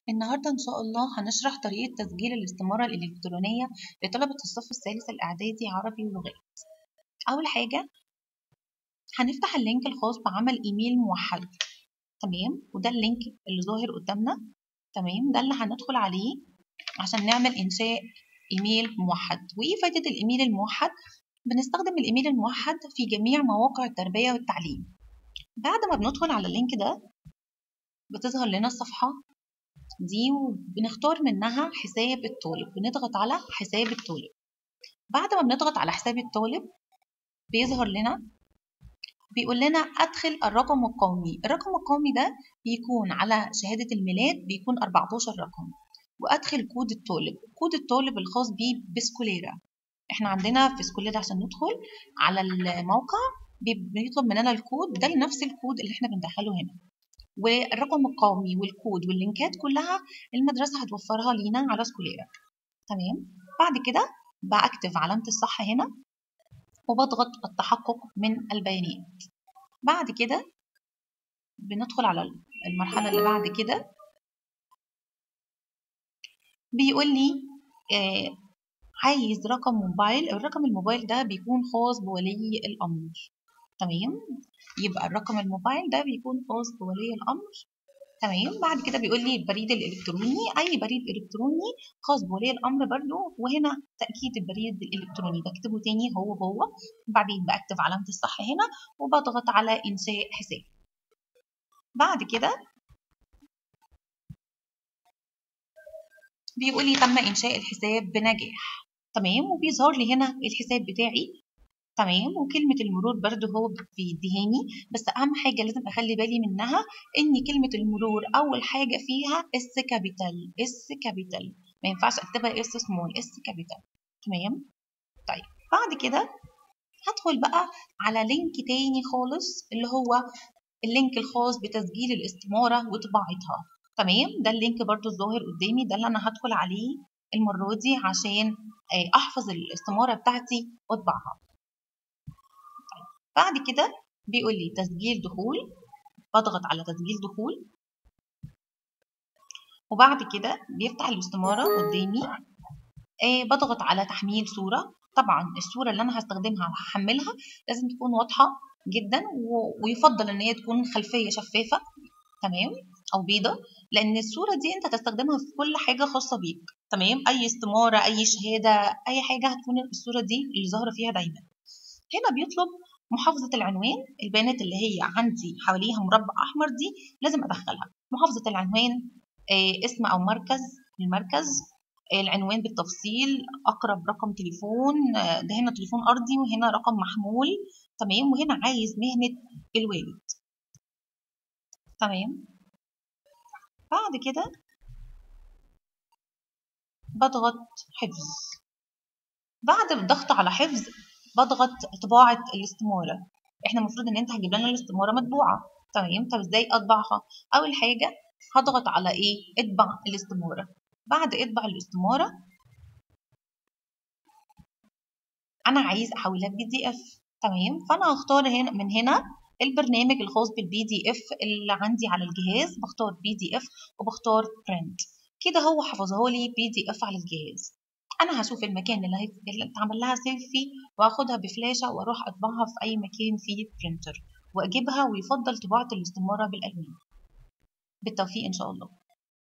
النهاردة إن شاء الله هنشرح طريقة تسجيل الاستمارة الإلكترونية لطلبة الصف الثالث الإعدادي عربي ولغات أول حاجة هنفتح اللينك الخاص بعمل إيميل موحد تمام وده اللينك اللي ظاهر قدامنا تمام ده اللي هندخل عليه عشان نعمل إنشاء إيميل موحد وإيه فايدة الإيميل الموحد؟ بنستخدم الإيميل الموحد في جميع مواقع التربية والتعليم بعد ما بندخل على اللينك ده بتظهر لنا الصفحة دي وبنختار منها حساب الطالب بنضغط على حساب الطالب بعد ما بنضغط على حساب الطالب بيظهر لنا بيقول لنا ادخل الرقم القومي الرقم القومي ده بيكون على شهادة الميلاد بيكون 14 رقم وادخل كود الطالب كود الطالب الخاص بيه بسكوليرا احنا عندنا في سكوليرا عشان ندخل على الموقع بيطلب مننا الكود ده نفس الكود اللي احنا بندخله هنا والرقم القومي والكود واللينكات كلها المدرسة هتوفرها لينا على سكوليرا تمام بعد كده بكتب علامة الصح هنا وبضغط التحقق من البيانات بعد كده بندخل على المرحلة اللي بعد كده بيقول لي آه عايز رقم موبايل الرقم الموبايل ده بيكون خاص بولي الأمر تمام يبقى الرقم الموبايل ده بيكون خاص بولي الأمر تمام بعد كده بيقول لي البريد الإلكتروني أي بريد إلكتروني خاص بولي الأمر برضو وهنا تأكيد البريد الإلكتروني بكتبه تاني هو هو بعدين بكتب علامة الصح هنا وبضغط على إنشاء حساب بعد كده بيقول لي تم إنشاء الحساب بنجاح تمام وبيظهر لي هنا الحساب بتاعي تمام وكلمة المرور برضو هو بيديهاني بس أهم حاجة لازم أخلي بالي منها إن كلمة المرور أول حاجة فيها اس كابيتال اس كابيتال ما ينفعش أكتبها اس سمول اس كابيتال تمام طيب بعد كده هدخل بقى على لينك تاني خالص اللي هو اللينك الخاص بتسجيل الاستمارة وطباعتها تمام ده اللينك برضو الظاهر قدامي ده اللي أنا هدخل عليه المرة دي عشان أحفظ الاستمارة بتاعتي وأطبعها بعد كده بيقول لي تسجيل دخول بضغط على تسجيل دخول وبعد كده بيفتح الاستمارة قدامي آه بضغط على تحميل صورة طبعا الصورة اللي أنا هستخدمها وهحملها لازم تكون واضحة جدا ويفضل إن هي تكون خلفية شفافة تمام أو بيضة لأن الصورة دي أنت هتستخدمها في كل حاجة خاصة بيك تمام أي استمارة أي شهادة أي حاجة هتكون الصورة دي اللي ظاهرة فيها دايما هنا بيطلب محافظة العنوان البيانات اللي هي عندي حواليها مربع أحمر دي لازم أدخلها محافظة العنوان آه اسم أو مركز المركز آه العنوان بالتفصيل أقرب رقم تليفون آه ده هنا تليفون أرضي وهنا رقم محمول تمام وهنا عايز مهنة الوالد تمام بعد كده بضغط حفظ بعد الضغط على حفظ بضغط طباعة الاستمارة احنا المفروض ان انت هتجيب لنا الاستمارة مطبوعة تمام طب ازاي اطبعها اول حاجة هضغط على ايه اطبع الاستمارة بعد اطبع الاستمارة انا عايز احولها بي دي اف تمام فانا هختار هنا من هنا البرنامج الخاص بالبي دي اف اللي عندي على الجهاز بختار بي دي اف وبختار برنت كده هو حفظها لي بي دي اف على الجهاز انا هشوف المكان اللي, هي... اللي اتعمل لها سيف فيه واخدها بفلاشه واروح اطبعها في اي مكان فيه برينتر واجيبها ويفضل طباعه الاستماره بالالوان بالتوفيق ان شاء الله